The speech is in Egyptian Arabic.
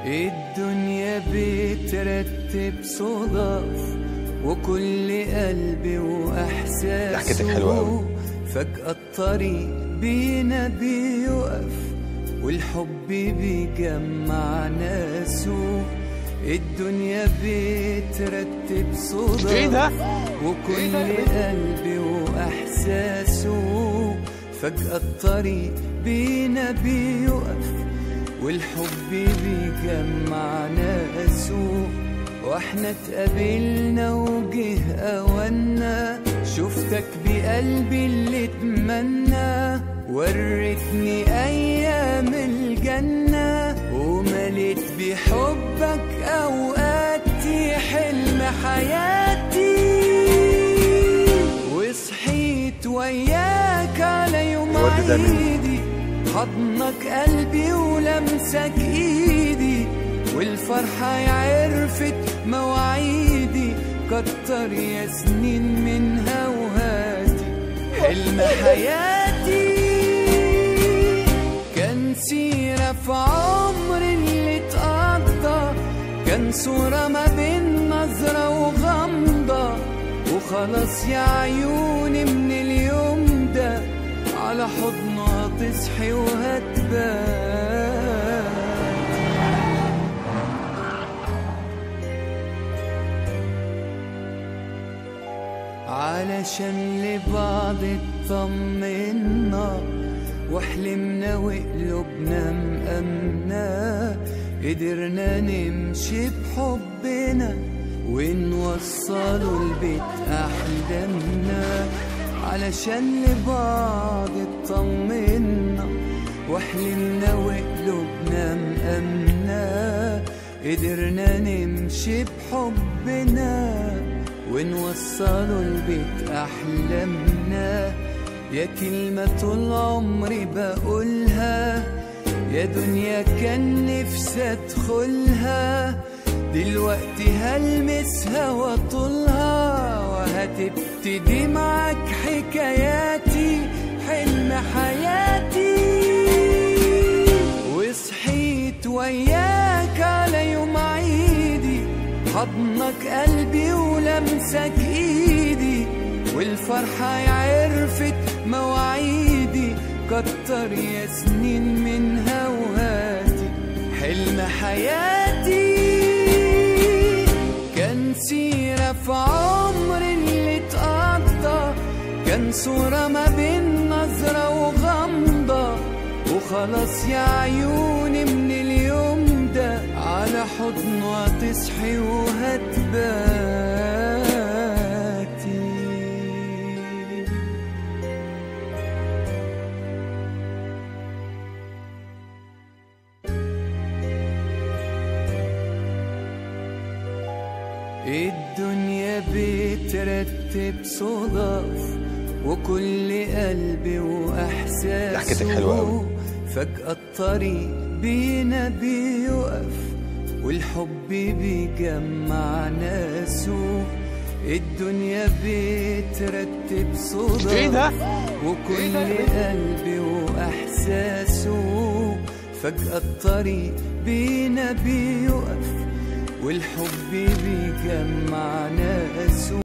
الدنيا بترتب صدف وكل قلب وإحساسه ضحكتك حلوة أوي. فجأة الطريق بينا بيقف والحب بيجمع ناسه الدنيا بترتب صدف إيه ده؟ وكل قلب وإحساسه فجأة الطريق بينا بيقف والحب بيجمع ناسه واحنا اتقابلنا وجه أوانا شفتك بقلبي اللي اتمنى وريتني أيام الجنة ومليت بحبك أوقاتي حلم حياتي وصحيت وياك على يوم الورد ده مين؟ عيدي حضنك قلبي ولمسك ايدي والفرحة عرفت مواعيدي كتر يا سنين من هوهاتي حلم حياتي كان سيرة في عمري اللي اتقضى كان صورة ما بين نظرة وغمضة وخلاص يا عيوني من اليوم ده على حضنها تصحي وهتبان علشان لبعض اطمنا وحلمنا وقلوبنا مأمنة قدرنا نمشي بحبنا ونوصله لبيت أحلامنا علشان لبعض اطمنا وحلمنا وقلوبنا مأمنة قدرنا نمشي بحبنا ونوصله لبيت أحلامنا يا كلمة طول عمري بقولها يا دنيا كان نفسي أدخلها دلوقتي هلمسها واطولها وهتبتدي معاك حكاياتي حلم حياتي وصحيت وياك على يوم عيدي حضنك قلبي ولمسك ايدي والفرحة عرفت مواعيدي كتر يا سنين من هوهاتي حلم حياتي كان سيرة في عمري اللي اتقضى كان صورة ما بين نظرة وغمضة وخلاص يا عيوني من اليوم ده على حضنها تصحي وهتباتي الدنيا بترتب صدف وكل قلب وإحساسه ضحكتك حلوة أوي. فجأة الطريق بينا بيقف والحب بيجمع ناسه الدنيا بترتب صدف إيه ده؟ وكل قلب وإحساسه فجأة الطريق بينا بيقف والحب بيجمع ناسه